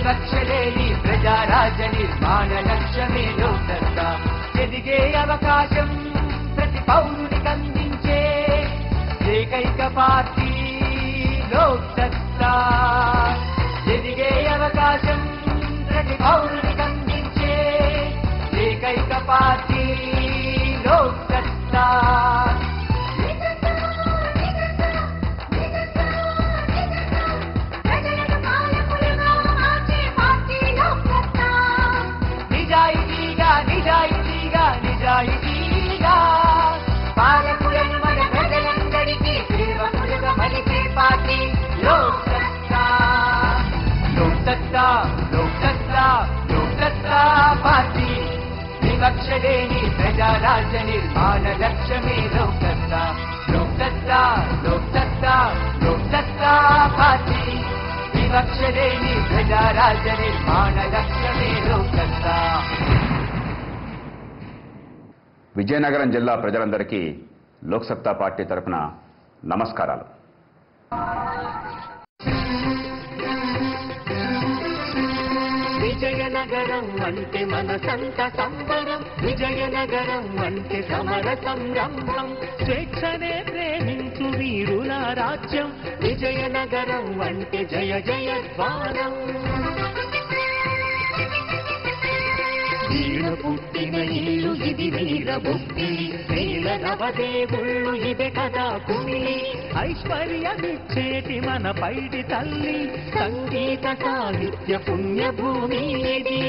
వివక్షలేని ప్రజారాజ్య నిర్మాణ లక్ష్యమే లోక్సత్తా ఎదిగే అవకాశం ప్రతి పౌరునికి అందించే ఏకైక పార్టీ లోక్సత్తా ఎదిగే అవకాశం ప్రతి పౌరునికి అందించే ఏకైక పార్టీ లోక్సత్తా ప్రజలను పాలకులుగా మార్చే పార్టీ లోక్సత్తా నిజాయితీగా నిజాయితీగా నిజాయితీగా పాలకులను మన ప్రజలందరికీ సేవకులుగా మలిచే పార్టీ లోక్సత్తా లోక్సత్తా లోక్సత్తా లోక్సత్తా పార్టీ వివక్ష లేని ప్రజారాజ్య నిర్మాణ లక్ష్యమే లోక్సత్తా లోక్సత్తా లోక్సత్తా లోక్సత్తా పార్టీ వివక్ష లేని ప్రజారాజ్య నిర్మాణ లక్ష్యమే లోక్సత్తా విజయనగరం జిల్లా ప్రజలందరికీ లోక్సత్తా పార్టీ తరఫున నమస్కారాలు విజయనగరం అంటే మన సంత సంబరం విజయనగరం అంటే సమర సంరంభం స్వేచ్ఛనే ప్రేమించు వీరుల రాజ్యం విజయనగరం అంటే జయ జయ ద్వారం వీణ పుట్టిన ఇల్లు ఇది వీర బుద్ధి నేల నవదేవుళ్ళు ఇదే కదా కుమిలి ఐశ్వర్యమిచ్చేటి మన పైడి తల్లి సంగీత సాహిత్య పుణ్యభూమి ఇది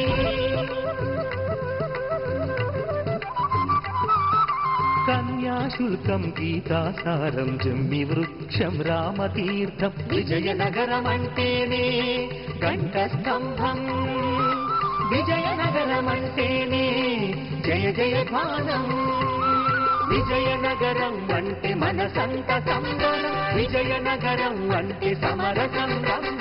కన్యాశుల్కం గీతాసారం జమ్మి వృక్షం రామతీర్థం విజయనగరం అంటేనే గంట స్తంభం విజయనగరం అంటేనే జయ జయ ధ్వానం విజయనగరం అంటే మన సంత సంబరం విజయనగరం అంటే సమర సంగం